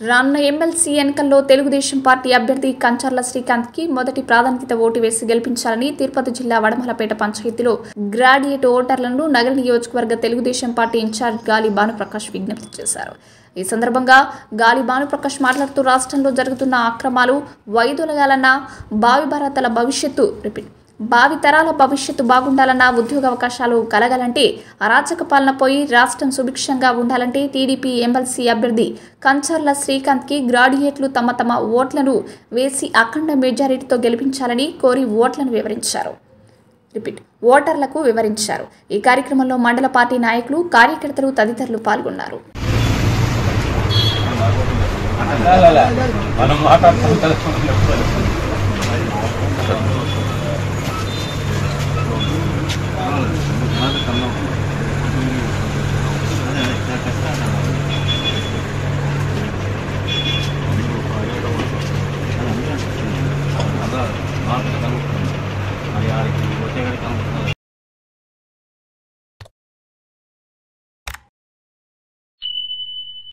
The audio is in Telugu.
రానున్న ఎమ్మెల్సీ ఎన్నికల్లో తెలుగుదేశం పార్టీ అభ్యర్థి కంచర్ల శ్రీకాంత్ కి మొదటి ప్రాధాన్యత ఓటు వేసి గెలిపించాలని తిరుపతి జిల్లా వడమలపేట పంచాయతీలో గ్రాడ్యుయేట్ ఓటర్లను నగర నియోజకవర్గ తెలుగుదేశం పార్టీ ఇన్ఛార్జ్ గాలి భానుప్రకాష్ విజ్ఞప్తి చేశారు ఈ సందర్భంగా గాలి భానుప్రకాష్ మాట్లాడుతూ రాష్ట్రంలో జరుగుతున్న అక్రమాలు వైదొలగాలన్న భావి భారతల భవిష్యత్తు రిపీట్ భావి తరాల భవిష్యత్తు బాగుండాలన్నా ఉద్యోగ అవకాశాలు కలగాలంటే అరాచక పాలన పోయి రాష్ట్రం సుభిక్షంగా ఉండాలంటే టీడీపీ ఎమ్మెల్సీ అభ్యర్థి కంచర్ల శ్రీకాంత్కి గ్రాడ్యుయేట్లు తమ తమ ఓట్లను వేసి అఖండ మెజారిటీతో గెలిపించాలని కోరి ఓట్లను వివరించారు రిపీట్ ఓటర్లకు వివరించారు ఈ కార్యక్రమంలో మండల పార్టీ నాయకులు కార్యకర్తలు తదితరులు పాల్గొన్నారు మనం మాట్లాడుకుంటాం